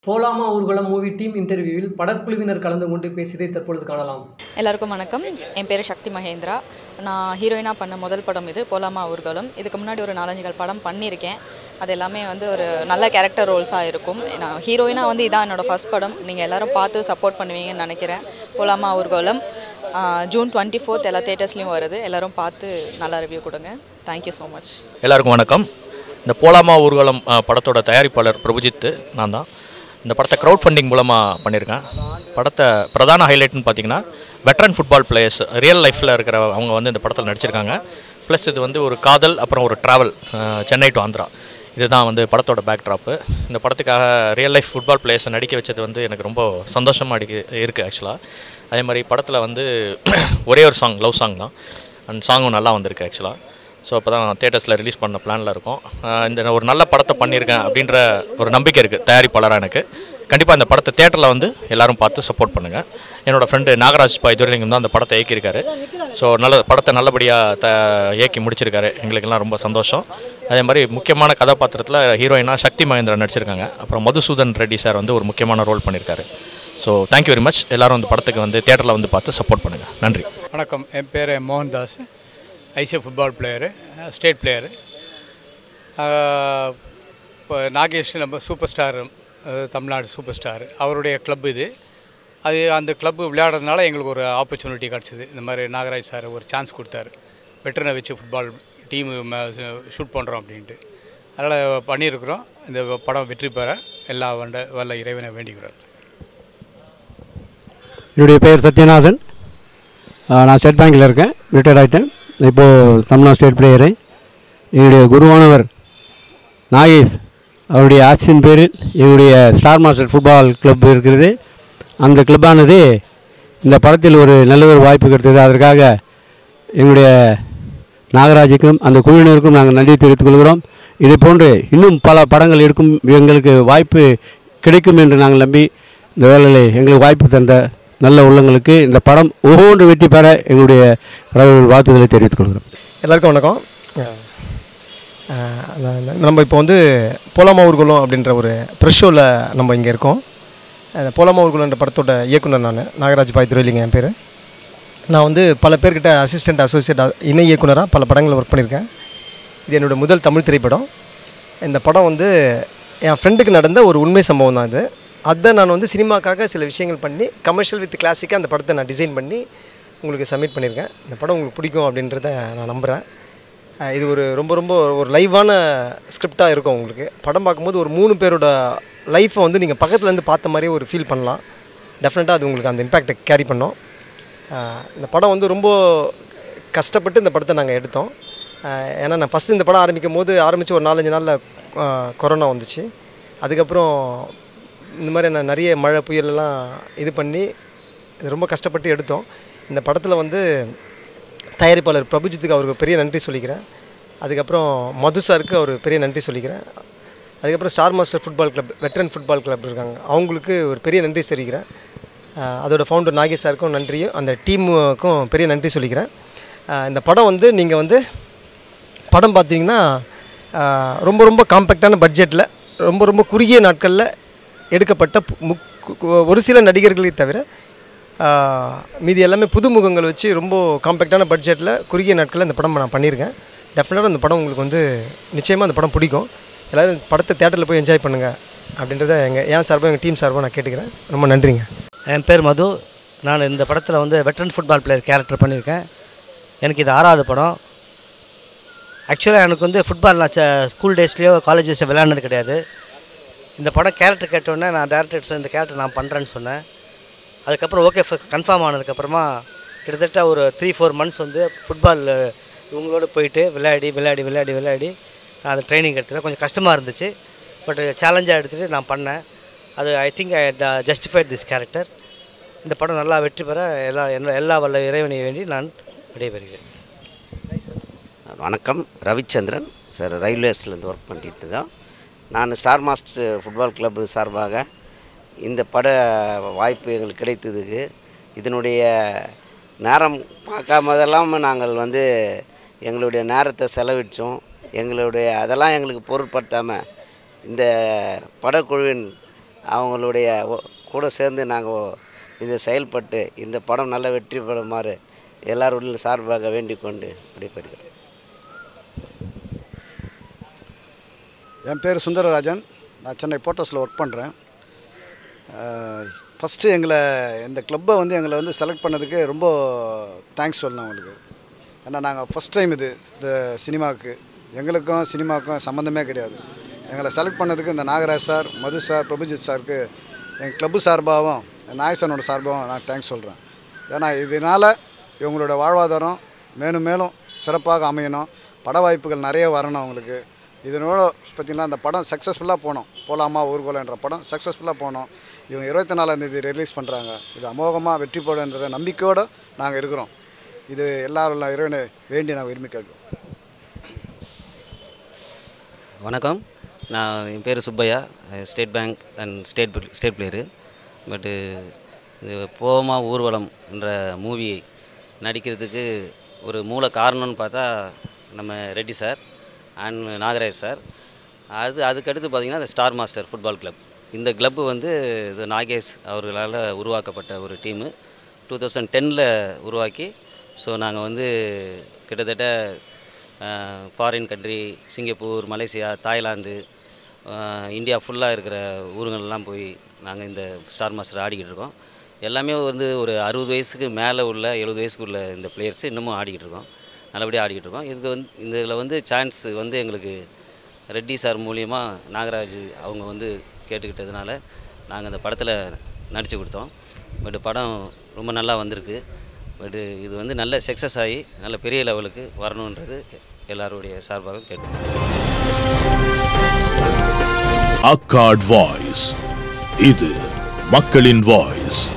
போலாமா ஊர்வலம் movie team இன்டர்வியூவில் படக்குழுவினர் கலந்து கொண்டு பேசியதை தற்பொழுது காணலாம் எல்லாருக்கும் வணக்கம் என் பேர் சக்தி மகேந்திரா நான் ஹீரோயினாக பண்ண முதல் படம் இது போலாமா ஊர்வலம் இதுக்கு முன்னாடி ஒரு நாலஞ்சுகள் படம் பண்ணியிருக்கேன் அது எல்லாமே வந்து ஒரு நல்ல கேரக்டர் ரோல்ஸாக இருக்கும் நான் ஹீரோயினாக வந்து இதான் என்னோடய ஃபஸ்ட் படம் நீங்கள் எல்லாரும் பார்த்து சப்போர்ட் பண்ணுவீங்கன்னு நினைக்கிறேன் போலாமா ஊர்வலம் ஆஹ், ஜூன் டுவெண்ட்டி ஃபோர்த் எல்லா தேட்டர்ஸ்லையும் வருது எல்லாரும் பார்த்து நல்லா ரிவ்யூ கொடுங்க தேங்க்யூ ஸோ மச் எல்லாருக்கும் வணக்கம் இந்த போலாமா ஊர்வலம் அஹ், படத்தோட தயாரிப்பாளர் பிரபுஜித் நான் தான் இந்த படத்தை க்ரௌட் ஃபண்டிங் மூலமாக பண்ணியிருக்கேன் படத்தை பிரதான ஹைலைட்னு பார்த்தீங்கன்னா வெட்ரன் ஃபுட்பால் பிளேயர்ஸ் ரியல் லைஃப்பில் இருக்கிற அவங்க வந்து இந்த படத்தில் நடிச்சிருக்காங்க ப்ளஸ் இது வந்து ஒரு காதல் அப்புறம் ஒரு ட்ராவல் சென்னை டு ஆந்திரா இதுதான் வந்து படத்தோட பேக்ட்ராப்பு இந்த படத்துக்காக ரியல் லைஃப் ஃபுட்பால் பிளேயர்ஸை நடிக்க வச்சது வந்து எனக்கு ரொம்ப சந்தோஷமாக அடிக்க இருக்குது ஆக்சுவலாக அதே மாதிரி படத்தில் வந்து ஒரே ஒரு சாங் லவ் சாங் தான் அண்ட் சாங்கும் நல்லா வந்திருக்கு ஆக்சுவலாக ஸோ அப்போ தான் தேட்டர்ஸில் ரிலீஸ் பண்ண பிளானில் இருக்கோம் ஆஹ் இந்த ஒரு நல்ல படத்தை பண்ணியிருக்கேன் அப்படின்ற ஒரு நம்பிக்கை இருக்குது தயாரிப்பாளராக எனக்கு கண்டிப்பாக இந்த படத்தை தேட்டரில் வந்து எல்லாரும் பார்த்து சப்போர்ட் பண்ணுங்கள் என்னோடய ஃப்ரெண்டு நாகராஜ் பாய் துரைலிங்கம் தான் அந்த படத்தை இயக்கியிருக்காரு ஸோ நல்ல படத்தை நல்லபடியாக த இயக்கி முடிச்சிருக்காரு எங்களுக்கெல்லாம் ரொம்ப சந்தோஷம் அதே மாதிரி முக்கியமான கதாபாத்திரத்தில் ஹீரோயினாக சக்தி மகேந்திரன் நடிச்சிருக்காங்க அப்புறம் மதுசூதன் ரெட்டி சார் வந்து ஒரு முக்கியமான ரோல் பண்ணியிருக்காரு ஸோ தேங்க்யூ வெரி மச் எல்லாரும் இந்த படத்துக்கு வந்து தேட்டரில் வந்து பார்த்து சப்போர்ட் பண்ணுங்கள் நன்றி வணக்கம் என் பேர் Mohandas ICF football player state player இப்போ நாகேஷ் நம்ம super star Tamil Nadu super star அவருடைய கிளப் இது அது அந்த கிளப்பு விளையாடுறதுனால எங்களுக்கு ஒரு ஆப்பர்ச்சுனிட்டி கிடச்சிது இந்த மாதிரி நாகராஜ் சார் ஒரு சான்ஸ் கொடுத்தாரு வெட்டரனை வச்சு ஃபுட்பால் டீமு ஷூட் பண்ணுறோம் அப்படின்ட்டு அதனால் பண்ணியிருக்கிறோம் இந்த படம் வெற்றி பெற எல்லா வண்ட வல்ல இறைவனை வேண்டிக்கிறோம் என்னுடைய பெயர் சத்யநாதன் ஆ, நான் ஸ்டேட் பேங்க்கில் இருக்கேன் ரிட்டையர்ட் ஆகிட்டேன் இப்போது தமிழ்நாடு ஸ்டேட் பிளேயரு என்னுடைய குருவானவர் நாகேஷ் அவருடைய ஆட்சியின் பேரில் என்னுடைய ஸ்டார் மாஸ்டர் ஃபுட்பால் கிளப் இருக்கிறது அந்த கிளப்பானது இந்த படத்தில் ஒரு நல்ல ஒரு வாய்ப்பு கிடைத்தது அதற்காக எங்களுடைய நாகராஜுக்கும் அந்த குழுவினருக்கும் நாங்கள் நன்றி தெரிவித்துக் கொள்கிறோம் இதே போன்று இன்னும் பல படங்கள் எடுக்கும் எங்களுக்கு வாய்ப்பு கிடைக்கும் என்று நாங்கள் நம்பி இந்த வேலையில் எங்களுக்கு வாய்ப்பு தந்த நல்ல உள்ளங்களுக்கு இந்த படம் ஒவ்வொன்று வெற்றி பெற எங்களுடைய கடவுள் வாழ்த்துக்களை தெரிவித்துக் கொள்கிறோம் எல்லாருக்கும் வணக்கம் அஹ் நான் நம்ம இப்போ வந்து போலாமா ஊர்வலம் அப்படின்ற ஒரு ப்ரெஷ் ஷோவில் நம்ம இங்கே இருக்கோம் அந்த போலாமா ஊர்வலம்ன்ற படத்தோட இயக்குனர் நான் நாகராஜ் பாய் துரைலிங்க என் பேர் நான் வந்து பல பேர்கிட்ட அசிஸ்டண்ட் அசோசியேட் இணை இயக்குனராக பல படங்களில் ஒர்க் பண்ணியிருக்கேன் இது என்னோடய முதல் தமிழ் திரைப்படம் இந்த படம் வந்து என் ஃப்ரெண்டுக்கு நடந்த ஒரு உண்மை சம்பவம் தான் இது அதை நான் வந்து சினிமாக்காக சில விஷயங்கள் பண்ணி கமர்ஷியல் வித் கிளாசிக்காக அந்த படத்தை நான் டிசைன் பண்ணி உங்களுக்கு சப்மிட் பண்ணியிருக்கேன் இந்த படம் உங்களுக்கு பிடிக்கும் அப்படின்றத நான் நம்புகிறேன் அஹ் இது ஒரு ரொம்ப ரொம்ப ஒரு லைவான ஸ்கிரிப்டாக இருக்கும் உங்களுக்கு படம் பார்க்கும்போது ஒரு மூணு பேரோட லைஃப்பை வந்து நீங்கள் பக்கத்துலேருந்து பார்த்த மாதிரியே ஒரு ஃபீல் பண்ணலாம் டெஃபினட்டாக அது உங்களுக்கு அந்த இம்பேக்டை கேரி பண்ணோம் அஹ் இந்த படம் வந்து ரொம்ப கஷ்டப்பட்டு இந்த படத்தை நாங்கள் எடுத்தோம் அஹ் ஏன்னா நான் ஃபஸ்ட்டு இந்த படம் ஆரம்பிக்கும் போது ஆரம்பித்து ஒரு நாலஞ்சு நாளில் கொரோனா வந்துச்சு அதுக்கப்புறம் இந்த மாதிரி நான் நிறைய மழை புயலெல்லாம் இது பண்ணி இது ரொம்ப கஷ்டப்பட்டு எடுத்தோம் இந்த படத்தில் வந்து தயாரிப்பாளர் பிரபுஜித்துக்கு அவருக்கு பெரிய நன்றி சொல்லிக்கிறேன் அதுக்கப்புறம் மது சாருக்கு அவர் பெரிய நன்றி சொல்லிக்கிறேன் அதுக்கப்புறம் star master football club veteran football club இருக்காங்க அவங்களுக்கு ஒரு பெரிய நன்றி சொல்லிக்கிறேன் அஹ் அதோட ஃபவுண்டர் நாகேஷ் சாருக்கும் நன்றியும் அந்த டீமுக்கும் பெரிய நன்றி சொல்லிக்கிறேன் அஹ் இந்த படம் வந்து நீங்கள் வந்து படம் பார்த்தீங்கன்னா அஹ் ரொம்ப ரொம்ப காம்பேக்டான பட்ஜெட்டில் ரொம்ப ரொம்ப குறுகிய நாட்களில் எடுக்கப்பட்ட பு- முக் ஒரு சில நடிகர்களை தவிர ஆஹ் மீதி எல்லாமே புதுமுகங்கள் வச்சு ரொம்ப காம்பேக்டான பட்ஜெட்டில் குறுகிய நாட்களில் இந்த படம் நான் பண்ணியிருக்கேன் டெஃபினட்டாக இந்த படம் உங்களுக்கு வந்து நிச்சயமாக அந்த படம் பிடிக்கும் எல்லோரும் இந்த படத்தை தேட்டரில் போய் என்ஜாய் பண்ணுங்கள் அப்படின்றத எங்கள் என் சார்பாக எங்கள் டீம் சார்பாக நான் கேட்டுக்கிறேன் ரொம்ப நன்றிங்க என் பேர் மது நான் இந்த படத்தில் வந்து வெட்ரன் ஃபுட்பால் பிளேயர் கேரக்டர் பண்ணியிருக்கேன் எனக்கு இது ஆறாவது படம் ஆக்சுவலாக எனக்கு வந்து ஃபுட்பால் நான் ச- ஸ்கூல் டேஸ்லேயோ காலேஜ் டேஸ்லையோ விளையாடுனது கிடையாது இந்த படம் கேரக்டர் கேட்டோடனே நான் டேரக்டர் இந்த கேரக்டர் நான் பண்ணுறேன்னு சொன்னேன் அதுக்கப்புறம் ஓகே கன்ஃபார்ம் ஆனதுக்கப்புறமா கிட்டத்தட்ட ஒரு த்ரீ ஃபோர் மந்த்ஸ் வந்து ஃபுட்பால் இவங்களோட போயிட்டு விளையாடி விளையாடி விளையாடி விளையாடி நான் அந்த ட்ரைனிங் எடுத்துட்டேன் கொஞ்சம் கஷ்டமாக இருந்துச்சு பட் சேலஞ்சாக எடுத்துகிட்டு நான் பண்ணேன் அது I think I justified this character இந்த படம் நல்லா வெற்றி பெற எல்லா எல்லா- எல்லா வல்ல இறைவனை வேண்டி நான் விடைபெறுகிறேன் வணக்கம் ரவிச்சந்திரன் சார் ரயில்வேஸ்லேருந்து ஒர்க் பண்ணிட்டு தான் நான் ஸ்டார் மாஸ்டர் ஃபுட்பால் கிளப் சார்பாக இந்த பட வாய்ப்பு எங்களுக்கு கிடைத்ததுக்கு இதனுடைய நேரம் பார்க்காமதெல்லாம் நாங்கள் வந்து எங்களுடைய நேரத்தை செலவிட்டோம் எங்களுடைய அதெல்லாம் எங்களுக்கு பொருட்படுத்தாமல் இந்த படக்குழுவின் அவங்களுடைய ஒ- கூட சேர்ந்து நாங்கள் இந்த செயல்பட்டு இந்த படம் நல்ல வெற்றி பெறுமாறு எல்லாருடைய சார்பாக வேண்டிக் கொண்டு விடைபெறுகிறேன் என் பேர் சுந்தரராஜன் நான் சென்னை போர்ட்டஸில் ஒர்க் பண்ணுறேன் ஃபஸ்ட்டு எங்களை இந்த கிளப்பை வந்து எங்களை வந்து செலக்ட் பண்ணதுக்கு ரொம்ப தேங்க்ஸ் சொல்லணும் அவங்களுக்கு ஏன்னா நாங்கள் ஃபஸ்ட் டைம் இது இந்த சினிமாவுக்கு எங்களுக்கும் சினிமாவுக்கும் சம்மந்தமே கிடையாது எங்களை செலக்ட் பண்ணதுக்கு இந்த நாகராஜ் சார் மது சார் பிரபுஜித் சாருக்கு எங்கள் கிளப்பு சார்பாகவும் நாயசனோட சார்பாகவும் நான் தேங்க்ஸ் சொல்கிறேன் ஏன்னா இதனால் இவங்களோட வாழ்வாதாரம் மேலும் மேலும் சிறப்பாக அமையணும் பட வாய்ப்புகள் நிறைய வரணும் அவங்களுக்கு இதனோட பார்த்திங்கன்னா அந்த படம் சக்ஸஸ்ஃபுல்லாக போனோம் போலாமா ஊர்கோலன்ற படம் சக்ஸஸ்ஃபுல்லாக போனோம் இவங்க இருபத்தி நாலாந்தேதி ரிலீஸ் பண்ணுறாங்க இது அமோகமாக வெற்றி போடுன்ற நம்பிக்கையோடு நாங்கள் இருக்கிறோம் இது எல்லாரும் இறைவனை வேண்டி நான் விரும்பி கேட்கிறோம் வணக்கம் நான் என் பேர் Subbaiah state bank and state state player பட்டு இது போமா ஊர்வலம் என்ற மூவியை நடிக்கிறதுக்கு ஒரு மூல காரணம்னு பார்த்தா நம்ம Reddy sir and Nagaraj sir அது அதுக்கடுத்து பார்த்திங்கன்னா இந்த ஸ்டார் மாஸ்டர் ஃபுட்பால் கிளப் இந்த கிளப்பு வந்து இது நாகேஷ் அவர்களால் உருவாக்கப்பட்ட ஒரு டீமு டூ தௌசண்ட் டெனில் உருவாக்கி ஸோ நாங்கள் வந்து கிட்டத்தட்ட foreign country Singapore Malaysia Thailand அஹ், இந்தியா ஃபுல்லாக இருக்கிற ஊருங்கள்லாம் போய் நாங்கள் இந்த ஸ்டார் மாஸ்டர் ஆடிக்கிட்டு இருக்கோம் எல்லாமே வந்து ஒரு அறுபது வயசுக்கு மேலே உள்ள எழுபது வயசுக்குள்ள இந்த பிளேயர்ஸ் இன்னமும் ஆடிக்கிட்டு இருக்கோம் நல்லபடியாக ஆடிக்கிட்டு இருக்கோம் இதுக்கு வந்து இந்த இதில் வந்து சான்ஸ் வந்து எங்களுக்கு ரெட்டி சார் மூலியமாக நாகராஜ் அவங்க வந்து கேட்டுக்கிட்டதுனால நாங்கள் அந்த படத்தில் நடித்து கொடுத்தோம் பட் படம் ரொம்ப நல்லா வந்திருக்கு பட் இது வந்து நல்ல சக்ஸஸ் ஆகி நல்ல பெரிய லெவலுக்கு வரணுன்றது எல்லாருடைய சார்பாக கேட்டு அக்காட் வாய்ஸ் இது மக்களின் வாய்ஸ்